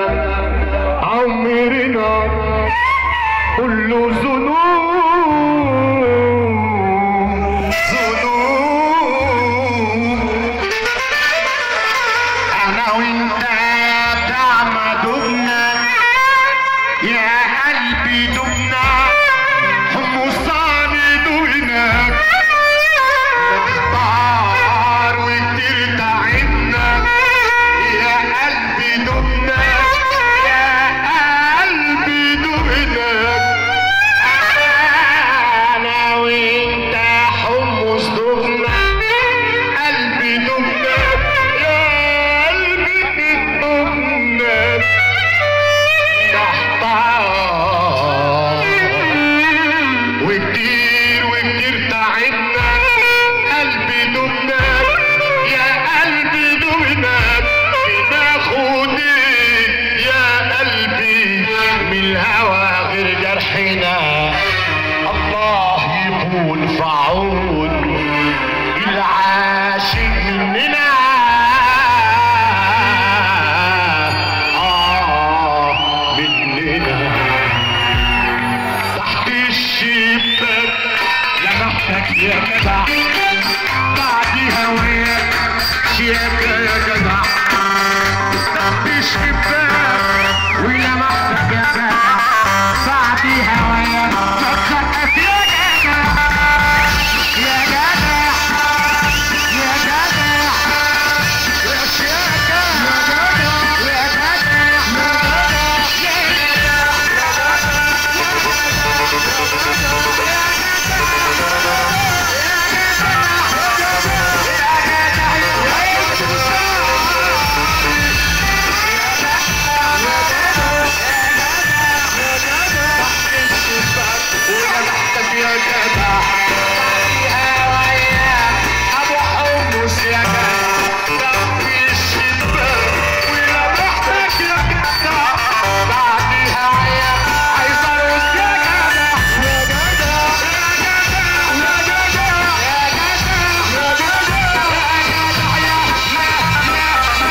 عمرنا كله ذنوب ذنوب انا وانت دعم دبنا يا قلبي دبنا حمصان دبنا اختار وكتير تعبنا يا قلبي دبنا يا قلبي دبنا انا وانت حمص دبنا قلبي دبنا يا قلبي دبنا نحتار وكتير وكتير تعبنا قلبي دبنا يا قلبي دبنا بناخد إيه يا قلبي من الهوى غير جرحنا الله يكون في عون العاشق مننا آه مننا تحت الشباك لمحتك يا جدع بعد هواك شياكة يا جدع تحت الشباك ولمحتك يا جدع بعد هواك تتسقف يا جدع يا جدع يا جدع يا شياكة يا جدع يا ولمحتك يا جدع ابو حمص يا جدع في الشباك ولمحتك يا جدع بعديها عيا عايز ارقص يا جدع يا جدع يا جدع يا جدع يا جدع يا جدع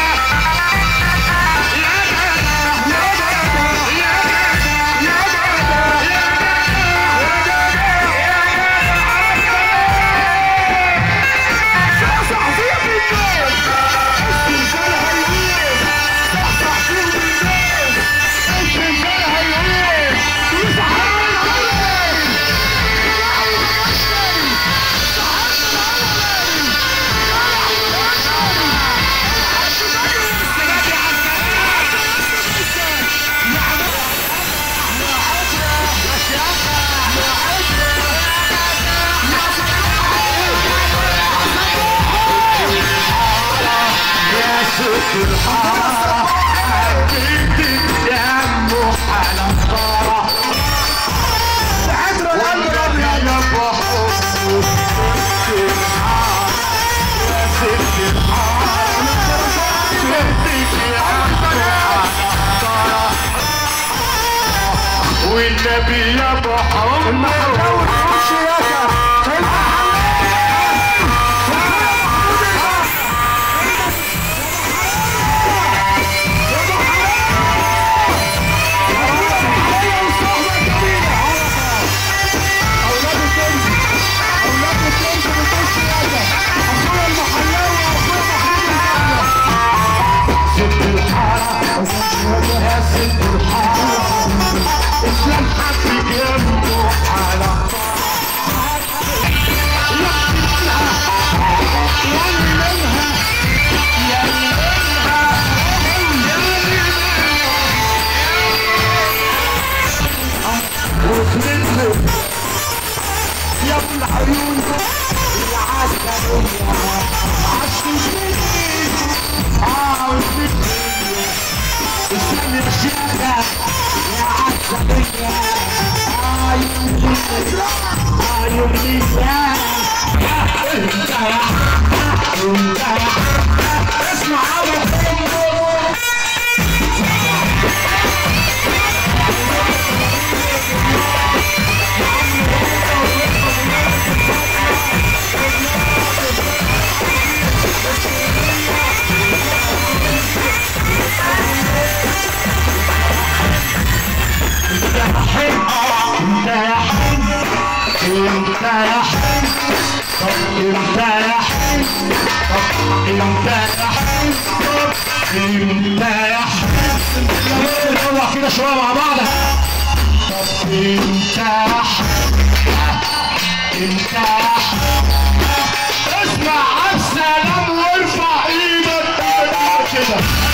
يا ست الحارة حبيبتي يا أم على الطارة العبرة الأبيض يا بحر يا ست الحارة ستك يا أم على الطارة والنبي يا بحر ست الحارة يا ست الحارة اسلام حبي جنبه على وخلصت يا ابو العيون العسكرية عالسجنية اه والسجنية اسلام يا شيخة يا عسكرية حلو انت يا حلو انت يا حلو طب انت يا حلو طب انت يا حلو طب انت يا حلو نروح كده شويه مع بعض طب انت يا حلو انت يا حلو اسمع عالسلام وارفع ايدك كده